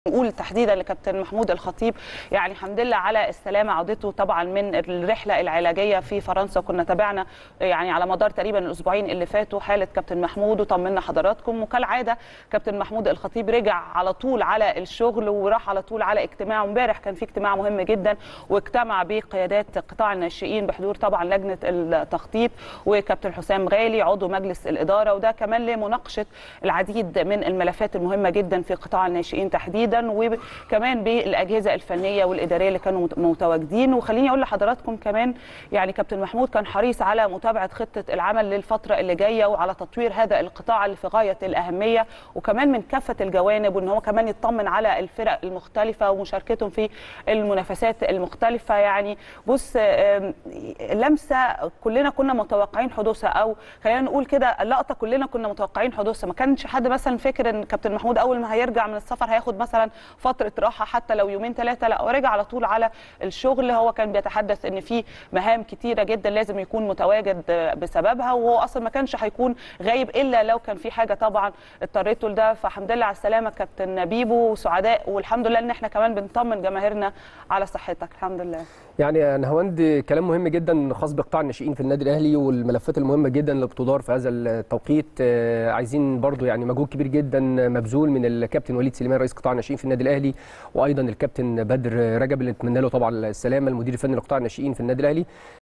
نقول تحديدا لكابتن محمود الخطيب يعني الحمد لله على السلامه عودته طبعا من الرحله العلاجيه في فرنسا كنا تابعنا يعني على مدار تقريبا الاسبوعين اللي فاتوا حاله كابتن محمود وطمنا حضراتكم وكالعاده كابتن محمود الخطيب رجع على طول على الشغل وراح على طول على اجتماع امبارح كان في اجتماع مهم جدا واجتمع بقيادات قطاع الناشئين بحضور طبعا لجنه التخطيط وكابتن حسام غالي عضو مجلس الاداره وده كمان لمناقشه العديد من الملفات المهمه جدا في قطاع الناشئين تحديدا جدا وكمان بالاجهزه الفنيه والاداريه اللي كانوا متواجدين وخليني اقول لحضراتكم كمان يعني كابتن محمود كان حريص على متابعه خطه العمل للفتره اللي جايه وعلى تطوير هذا القطاع اللي في غايه الاهميه وكمان من كافه الجوانب وان هو كمان يطمن على الفرق المختلفه ومشاركتهم في المنافسات المختلفه يعني بص لمسه كلنا كنا متوقعين حدوثها او خلينا نقول كده اللقطه كلنا كنا متوقعين حدوثها ما كانش حد مثلا فاكر ان كابتن محمود اول ما هيرجع من السفر هياخد مثلا فتره راحه حتى لو يومين ثلاثه لا ورجع على طول على الشغل هو كان بيتحدث ان في مهام كتيره جدا لازم يكون متواجد بسببها وهو اصلا ما كانش هيكون غايب الا لو كان في حاجه طبعا اضطريته لده فالحمد لله على السلامه كابتن بيبو وسعداء والحمد لله ان احنا كمان بنطمن جماهيرنا على صحتك الحمد لله يعني نهاوند كلام مهم جدا خاص بقطاع الناشئين في النادي الاهلي والملفات المهمه جدا اللي بتدار في هذا التوقيت عايزين برضو يعني مجهود كبير جدا مبذول من الكابتن وليد سليمان رئيس قطاع الناشئين في النادي الاهلي وايضا الكابتن بدر رجب اللي نتمنى له طبعا السلامه المدير الفني لقطاع الناشئين في النادي الاهلي